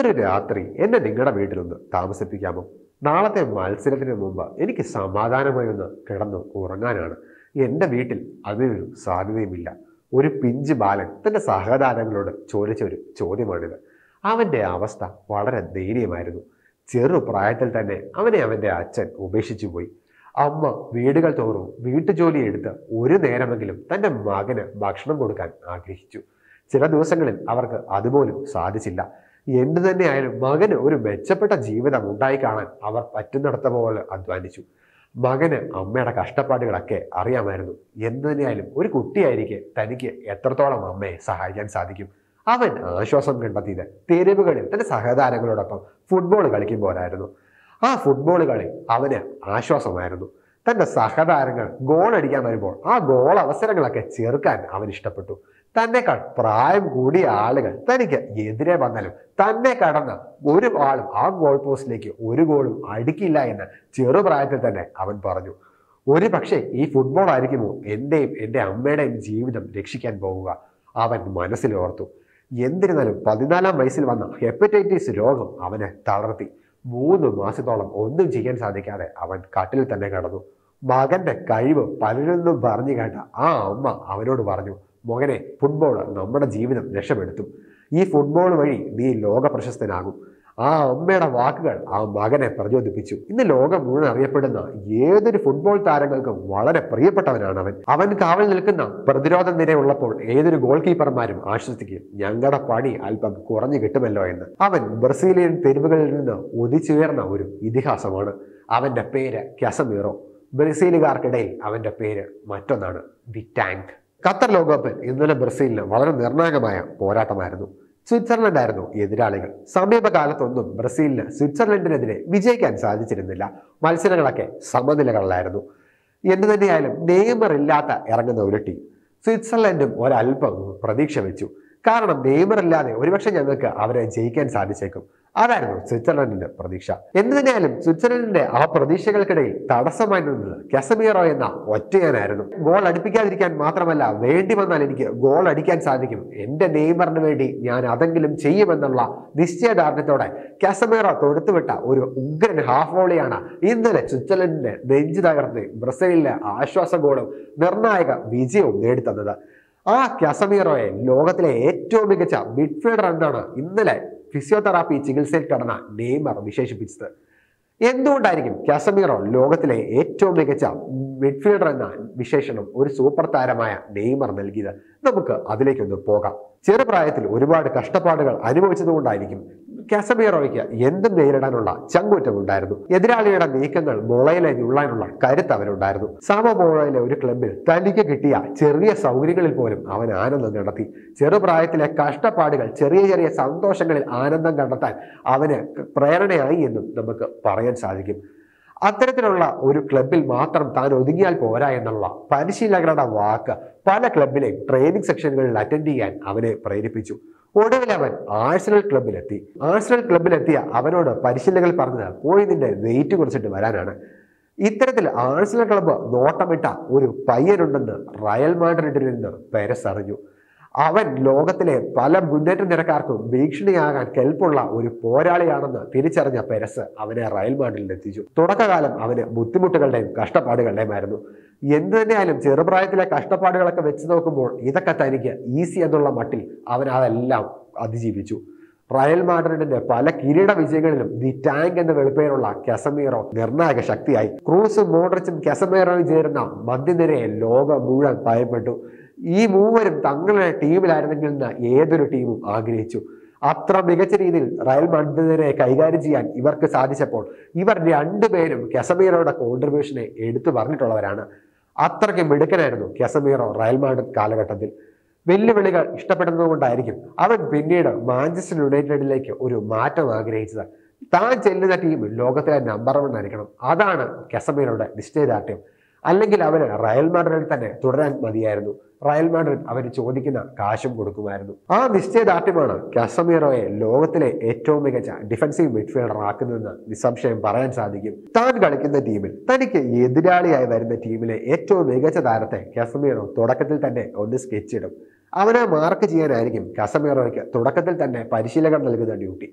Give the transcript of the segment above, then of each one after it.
ഇന്നൊരു രാത്രി എന്നെ നിങ്ങളുടെ വീട്ടിലൊന്ന് താമസിപ്പിക്കാമോ നാളത്തെ മത്സരത്തിന് മുമ്പ് എനിക്ക് സമാധാനമായി ഒന്ന് കിടന്ന് ഉറങ്ങാനാണ് എൻ്റെ വീട്ടിൽ അതിനൊരു സാധ്യതയുമില്ല ഒരു പിഞ്ച് ബാലൻ തൻ്റെ സഹതാരങ്ങളോട് ചോദിച്ച ഒരു ചോദ്യമാണിത് അവൻ്റെ അവസ്ഥ വളരെ ദയനീയമായിരുന്നു ചെറു പ്രായത്തിൽ തന്നെ അവനെ അവൻ്റെ അച്ഛൻ ഉപേക്ഷിച്ചു പോയി അമ്മ വീടുകൾ തോറും വീട്ടുജോലി എടുത്ത് ഒരു നേരമെങ്കിലും തൻ്റെ മകന് ഭക്ഷണം കൊടുക്കാൻ ആഗ്രഹിച്ചു ചില ദിവസങ്ങളിൽ അവർക്ക് അതുപോലും സാധിച്ചില്ല എന്തു തന്നെയായാലും മകന് ഒരു മെച്ചപ്പെട്ട ജീവിതം ഉണ്ടായി കാണാൻ അവർ പറ്റുന്നിടത്ത പോലെ അധ്വാനിച്ചു മകന് അമ്മയുടെ കഷ്ടപ്പാടുകളൊക്കെ അറിയാമായിരുന്നു എന്തു തന്നെയായാലും ഒരു കുട്ടിയായിരിക്കെ തനിക്ക് എത്രത്തോളം അമ്മയെ സഹായിക്കാൻ സാധിക്കും അവൻ ആശ്വാസം കണ്ടെത്തിയത് തെരുവുകളിൽ തന്റെ സഹതാരങ്ങളോടൊപ്പം ഫുട്ബോൾ കളിക്കുമ്പോഴായിരുന്നു ആ ഫുട്ബോൾ കളി അവന് ആശ്വാസമായിരുന്നു തന്റെ സഹതാരങ്ങൾ ഗോൾ അടിക്കാൻ വരുമ്പോൾ ആ ഗോൾ അവസരങ്ങളൊക്കെ ചെറുക്കാൻ അവൻ ഇഷ്ടപ്പെട്ടു തന്നെക്കാൾ പ്രായം കൂടിയ ആളുകൾ തനിക്ക് എതിരെ വന്നാലും തന്നെ കടന്ന് ഒരു ആളും ആ ഗോൾ പോസ്റ്റിലേക്ക് ഒരു ഗോളും അടിക്കില്ല എന്ന് ചെറുപ്രായത്തിൽ തന്നെ അവൻ പറഞ്ഞു ഒരു പക്ഷേ ഈ ഫുട്ബോൾ ആയിരിക്കുമോ എൻ്റെയും എൻ്റെ അമ്മയുടെയും ജീവിതം രക്ഷിക്കാൻ പോവുക അവൻ മനസ്സിലോർത്തു എന്നിരുന്നാലും പതിനാലാം വയസ്സിൽ വന്ന ഹെപ്പറ്റൈറ്റിസ് രോഗം അവനെ തളർത്തി മൂന്ന് മാസത്തോളം ഒന്നും ചെയ്യാൻ സാധിക്കാതെ അവൻ കട്ടിൽ തന്നെ കിടന്നു മകന്റെ കഴിവ് പലരിൽ നിന്നും പറഞ്ഞു കേട്ട ആ അമ്മ അവനോട് പറഞ്ഞു മകനെ ഫുട്ബോൾ നമ്മുടെ ജീവിതം രക്ഷപ്പെടുത്തും ഈ ഫുട്ബോൾ വഴി നീ ലോക പ്രശസ്തനാകും ആ അമ്മയുടെ വാക്കുകൾ ആ മകനെ പ്രചോദിപ്പിച്ചു ഇന്ന് ലോകം മുഴുവൻ അറിയപ്പെടുന്ന ഏതൊരു ഫുട്ബോൾ താരങ്ങൾക്കും വളരെ പ്രിയപ്പെട്ടവനാണ് അവൻ അവൻ കാവൽ നിൽക്കുന്ന പ്രതിരോധ നിരയുള്ളപ്പോൾ ഏതൊരു ഗോൾ കീപ്പർമാരും ആശ്വസിക്കും ഞങ്ങളുടെ പണി അല്പം കുറഞ്ഞു കിട്ടുമല്ലോ എന്ന് അവൻ ബ്രസീലിയൻ തെരുവുകളിൽ നിന്ന് ഉദിച്ചുയർന്ന ഒരു ഇതിഹാസമാണ് അവന്റെ പേര് കസമീറോ ബ്രസീലുകാർക്കിടയിൽ അവന്റെ പേര് മറ്റൊന്നാണ് ദി ടാങ്ക് ഖത്തർ ലോകകപ്പിൽ ഇന്നലെ ബ്രസീലിന് വളരെ നിർണായകമായ പോരാട്ടമായിരുന്നു സ്വിറ്റ്സർലൻഡ് ആയിരുന്നു എതിരാളികൾ സമീപകാലത്തൊന്നും ബ്രസീലിന് സ്വിറ്റ്സർലൻഡിനെതിരെ വിജയിക്കാൻ സാധിച്ചിരുന്നില്ല മത്സരങ്ങളൊക്കെ സമനിലകളിലായിരുന്നു എന്തു തന്നെയായാലും നെയ്മർ ഇല്ലാത്ത ഇറങ്ങുന്ന ഒരു ടീം സ്വിറ്റ്സർലൻഡും ഒരല്പം പ്രതീക്ഷ വെച്ചു കാരണം നെയ്മർ ഇല്ലാതെ ഒരുപക്ഷെ ഞങ്ങൾക്ക് അവരെ ജയിക്കാൻ സാധിച്ചേക്കും അതായിരുന്നു സ്വിറ്റ്സർലൻഡിന്റെ പ്രതീക്ഷ എന്തു തന്നെയായാലും സ്വിറ്റ്സർലൻഡിന്റെ ആ പ്രതീക്ഷകൾക്കിടയിൽ തടസ്സമായി നിന്നത് കസമീറോ എന്ന ഒറ്റയാനായിരുന്നു ഗോൾ അടുപ്പിക്കാതിരിക്കാൻ മാത്രമല്ല വേണ്ടി വന്നാൽ എനിക്ക് ഗോൾ അടിക്കാൻ സാധിക്കും എന്റെ നെയ്മറിന് വേണ്ടി ഞാൻ അതെങ്കിലും ചെയ്യുമെന്നുള്ള നിശ്ചയദാർഢ്യത്തോടെ കസമീറോ തൊടുത്തുവിട്ട ഒരു ഉഗ്രൻ ഹാഫ് വോളിയാണ് ഇന്നലെ സ്വിറ്റ്സർലൻഡിന്റെ നെഞ്ചു തകർന്ന് ബ്രസീലിലെ ആശ്വാസ ഗോളും നിർണായക വിജയവും നേടിത്തന്നത് ആ കസമീറോയെ ലോകത്തിലെ ഏറ്റവും മികച്ച മിഡ്ഫീൽഡർ എന്നാണ് ഇന്നലെ ഫിസിയോതെറാപ്പി ചികിത്സയിൽ കടന്ന നെയ്മർ വിശേഷിപ്പിച്ചത് എന്തുകൊണ്ടായിരിക്കും കാസമീറോ ലോകത്തിലെ ഏറ്റവും മികച്ച മിഡ്ഫീൽഡർ എന്ന വിശേഷണം ഒരു സൂപ്പർ താരമായ നെയ്മർ നൽകിയത് നമുക്ക് അതിലേക്കൊന്ന് പോകാം ചെറുപ്രായത്തിൽ ഒരുപാട് കഷ്ടപ്പാടുകൾ അനുഭവിച്ചതുകൊണ്ടായിരിക്കും കാസമീറോയ്ക്ക് എന്തും നേരിടാനുള്ള ചങ്കൂറ്റം ഉണ്ടായിരുന്നു എതിരാളിയുടെ നീക്കങ്ങൾ മുളയിലെ ഞുള്ളാനുള്ള കരുത്ത് അവനുണ്ടായിരുന്നു സാമബോളയിലെ ഒരു ക്ലബിൽ തനിക്ക് കിട്ടിയ ചെറിയ സൗകര്യങ്ങളിൽ പോലും അവൻ ആനന്ദം കണ്ടെത്തി ചെറുപ്രായത്തിലെ കഷ്ടപ്പാടുകൾ ചെറിയ ചെറിയ സന്തോഷങ്ങളിൽ ആനന്ദം കണ്ടെത്താൻ അവന് പ്രേരണയായി എന്നും നമുക്ക് പറയാൻ സാധിക്കും അത്തരത്തിലുള്ള ഒരു ക്ലബിൽ മാത്രം താൻ ഒതുങ്ങിയാൽ പോരാ എന്നുള്ള പരിശീലകരുടെ വാക്ക് പല ക്ലബിലെയും ട്രെയിനിങ് സെക്ഷനുകളിൽ അറ്റൻഡ് ചെയ്യാൻ അവനെ പ്രേരിപ്പിച്ചു ഒടുവിൽ അവൻ ആഴ്സണൽ ക്ലബിലെത്തി ആഴ്സണൽ ക്ലബിലെത്തിയ അവനോട് പരിശീലകർ പറഞ്ഞത് പോയി നിന്റെ വെയിറ്റ് കുറച്ചിട്ട് വരാനാണ് ഇത്തരത്തിൽ ആഴ്സണൽ ക്ലബ്ബ് നോട്ടമിട്ട ഒരു പയ്യനുണ്ടെന്ന് റയൽ മാഡ്രിഡിൽ നിന്ന് പെരസ് അറിഞ്ഞു അവൻ ലോകത്തിലെ പല മുന്നേറ്റ നിരക്കാർക്കും ഭീഷണിയാകാൻ കെൽപ്പുള്ള ഒരു പോരാളിയാണെന്ന് തിരിച്ചറിഞ്ഞ പെരസ് അവനെ റയൽ മാഡ്രിഡിൽ എത്തിച്ചു തുടക്കകാലം അവന് ബുദ്ധിമുട്ടുകളുടെയും കഷ്ടപ്പാടുകളുടെയുമായിരുന്നു എന്തു തന്നെയായാലും ചെറുപ്രായത്തിലെ കഷ്ടപ്പാടുകളൊക്കെ വെച്ച് നോക്കുമ്പോൾ ഇതൊക്കെ തനിക്ക് ഈസി എന്നുള്ള മട്ടിൽ അവൻ അതെല്ലാം അതിജീവിച്ചു റയൽ മാഡ്രിഡിന്റെ പല കിരീട വിജയങ്ങളിലും ദി ടാങ്ക് എന്ന വെളുപ്പേരുള്ള കസമീറോ നിർണായക ശക്തിയായി ക്രൂസും മോഡ്രിച്ചും കസമീറോയും ചേരുന്ന മധ്യനിരയെ ലോകം മുഴുവൻ ഭയപ്പെട്ടു ഈ മൂവരും തങ്ങളുടെ ടീമിലായിരുന്നെങ്കിൽ എന്ന് ഏതൊരു ടീമും ആഗ്രഹിച്ചു അത്ര മികച്ച രീതിയിൽ റയൽ മാഡ്രിഡിനെ കൈകാര്യം ചെയ്യാൻ ഇവർക്ക് സാധിച്ചപ്പോൾ ഇവർ രണ്ടുപേരും കസമീറോയുടെ കോൺട്രിബ്യൂഷനെ എടുത്തു പറഞ്ഞിട്ടുള്ളവരാണ് അത്രയ്ക്ക് മിടുക്കനായിരുന്നു കസമീറോ റയൽ മാഡ്രിഡ് കാലഘട്ടത്തിൽ വെല്ലുവിളികൾ ഇഷ്ടപ്പെടുന്നതുകൊണ്ടായിരിക്കും അവൻ പിന്നീട് മാഞ്ചസ്റ്റർ യുണൈറ്റഡിലേക്ക് ഒരു മാറ്റം ആഗ്രഹിച്ചത് താൻ ചെല്ലുന്ന ടീം ലോകത്തിലെ നമ്പർ വൺ ആയിരിക്കണം അതാണ് കസമീറോയുടെ നിശ്ചയദാർഢ്യം അല്ലെങ്കിൽ അവന് റയൽ മാഡ്രിഡിൽ തന്നെ തുടരാൻ മതിയായിരുന്നു റയൽ മാഡ്രിഡ് അവന് ചോദിക്കുന്ന കാശും കൊടുക്കുമായിരുന്നു ആ നിശ്ചയദാർഢ്യമാണ് കസമീറോയെ ലോകത്തിലെ ഏറ്റവും മികച്ച ഡിഫൻസീവ് മിഡ്ഫീൽഡർ ആക്കുന്നതെന്ന് നിസ്സംശയം പറയാൻ സാധിക്കും താൻ കളിക്കുന്ന ടീമിൽ തനിക്ക് എതിരാളിയായി വരുന്ന ടീമിലെ ഏറ്റവും മികച്ച താരത്തെ കസമീറോ തുടക്കത്തിൽ തന്നെ ഒന്ന് സ്കെച്ച് ഇടും അവനെ മാർക്ക് ചെയ്യാനായിരിക്കും കസമീറോയ്ക്ക് തുടക്കത്തിൽ തന്നെ പരിശീലകർ നൽകുന്ന ഡ്യൂട്ടി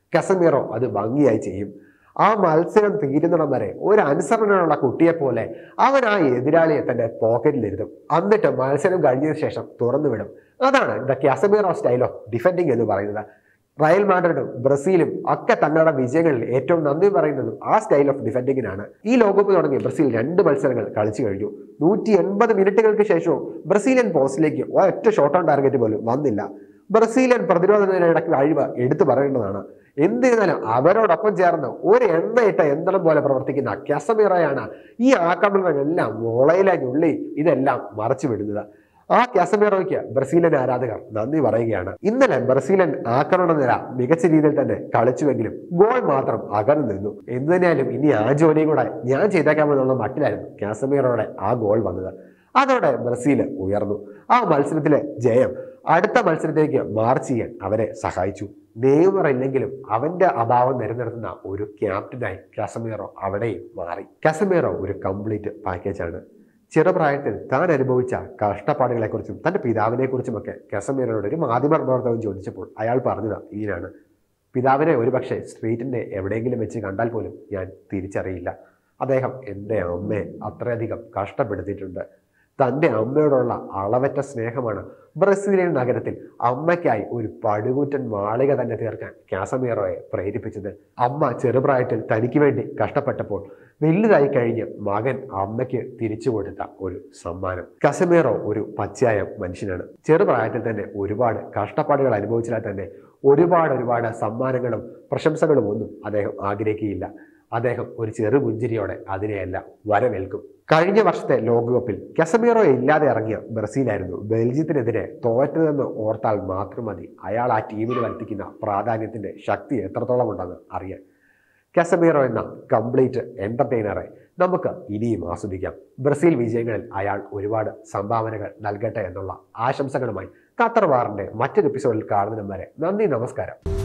കസമീറോ അത് ഭംഗിയായി ചെയ്യും ആ മത്സരം തീരുന്നിടം വരെ ഒരു അനുസരണയുള്ള കുട്ടിയെ പോലെ അവൻ ആ എതിരാളിയെ തന്റെ പോക്കറ്റിലിരുത്തും എന്നിട്ട് മത്സരം കഴിഞ്ഞതിന് ശേഷം തുറന്നു വിടും അതാണ് the Casemiro style of defending എന്ന് പറയുന്നത് റയൽ മാഡ്രിഡും ബ്രസീലും ഒക്കെ തങ്ങളുടെ വിജയങ്ങളിൽ ഏറ്റവും നന്ദി പറയുന്നതും ആ സ്റ്റൈൽ ഓഫ് ഡിഫെൻഡിങ്ങിനാണ് ഈ ലോകകപ്പ് തുടങ്ങി ബ്രസീൽ രണ്ട് മത്സരങ്ങൾ കളിച്ചു കഴിഞ്ഞു നൂറ്റി എൺപത് മിനിറ്റുകൾക്ക് ശേഷവും ബ്രസീലിയൻ പോസ്റ്റിലേക്ക് ഒറ്റ ഷോട്ട് ഓൺ ടാർഗറ്റ് പോലും വന്നില്ല ബ്രസീലിയൻ പ്രതിരോധ നിരയുടെ കഴിവ് എടുത്തു പറയേണ്ടതാണ് എന്നിരുന്നാലും അവരോടൊപ്പം ചേർന്ന് ഒരു എണ്ണയിട്ട യന്ത്രം പോലെ പ്രവർത്തിക്കുന്ന കസമീറയാണ് ഈ ആക്രമണങ്ങളെല്ലാം മുളയിലുള്ളി ഇതെല്ലാം മറച്ചു വിടുന്നത് ആ കാസമീറോയ്ക്ക് ബ്രസീലിയൻ ആരാധകർ നന്ദി പറയുകയാണ് ഇന്നലെ ബ്രസീലിയൻ ആക്രമണ നിര മികച്ച രീതിയിൽ തന്നെ കളിച്ചുവെങ്കിലും ഗോൾ മാത്രം അകന്നു നിന്നു എന്തു തന്നെയാലും ഇനി ആ ജോലിയും കൂടെ ഞാൻ ചെയ്തേക്കാമെന്നുള്ള മട്ടിലായിരുന്നു കാസമീറോയുടെ ആ ഗോൾ വന്നത് അതോടെ ബ്രസീൽ ഉയർന്നു ആ മത്സരത്തിലെ ജയം അടുത്ത മത്സരത്തിലേക്ക് മാർച്ച് ചെയ്യാൻ അവരെ സഹായിച്ചു നെയ്മർ ഇല്ലെങ്കിലും അവന്റെ അഭാവം നിലനിർത്തുന്ന ഒരു ക്യാപ്റ്റനായി കസമീറോ അവിടെയും മാറി കസമീറോ ഒരു കംപ്ലീറ്റ് പാക്കേജാണ് ചെറുപ്രായത്തിൽ താൻ അനുഭവിച്ച കഷ്ടപ്പാടുകളെക്കുറിച്ചും തൻ്റെ പിതാവിനെക്കുറിച്ചുമൊക്കെ കസമീറോട് ഒരു മാധ്യമ പ്രവർത്തകൻ ചോദിച്ചപ്പോൾ അയാൾ പറഞ്ഞത് ഇങ്ങനെയാണ് പിതാവിനെ ഒരുപക്ഷെ സ്ട്രീറ്റിൻ്റെ എവിടെയെങ്കിലും വെച്ച് കണ്ടാൽ പോലും ഞാൻ തിരിച്ചറിയില്ല അദ്ദേഹം എൻ്റെ അമ്മയെ അത്രയധികം കഷ്ടപ്പെടുത്തിയിട്ടുണ്ട് തൻ്റെ അമ്മയോടുള്ള അളവറ്റ സ്നേഹമാണ് ബ്രസീലിയൻ നഗരത്തിൽ അമ്മയ്ക്കായി ഒരു പടുകൂറ്റൻ മാളിക തന്നെ തീർക്കാൻ കാസമീറോയെ പ്രേരിപ്പിച്ചത് അമ്മ ചെറുപ്രായത്തിൽ തനിക്ക് വേണ്ടി കഷ്ടപ്പെട്ടപ്പോൾ വലുതായി കഴിഞ്ഞ് മകൻ അമ്മയ്ക്ക് തിരിച്ചു കൊടുത്ത ഒരു സമ്മാനം കസമീറോ ഒരു പച്ചയായ മനുഷ്യനാണ് ചെറുപ്രായത്തിൽ തന്നെ ഒരുപാട് കഷ്ടപ്പാടുകൾ അനുഭവിച്ചാൽ തന്നെ ഒരുപാട് ഒരുപാട് സമ്മാനങ്ങളും പ്രശംസകളും ഒന്നും അദ്ദേഹം ആഗ്രഹിക്കുകയില്ല അദ്ദേഹം ഒരു ചെറു പുഞ്ചിരിയോടെ അതിനെയെല്ലാം വരവേൽക്കും കഴിഞ്ഞ വർഷത്തെ ലോകകപ്പിൽ കസമീറോ ഇല്ലാതെ ഇറങ്ങിയ ബ്രസീലായിരുന്നു ബെൽജിയത്തിനെതിരെ തോറ്റതെന്ന് ഓർത്താൽ മാത്രം മതി അയാൾ ആ ടീമിന് വർദ്ധിക്കുന്ന പ്രാധാന്യത്തിന്റെ ശക്തി എത്രത്തോളം ഉണ്ടെന്ന് അറിയാൻ കസമീറോ എന്ന കംപ്ലീറ്റ് എന്റർടൈനറെ നമുക്ക് ഇനിയും ആസ്വദിക്കാം ബ്രസീൽ വിജയങ്ങളിൽ അയാൾ ഒരുപാട് സംഭാവനകൾ നൽകട്ടെ എന്നുള്ള ആശംസകളുമായി ഖത്തർ വാറിന്റെ മറ്റൊരു എപ്പിസോഡിൽ കാണുന്നതിനും വരെ നന്ദി നമസ്കാരം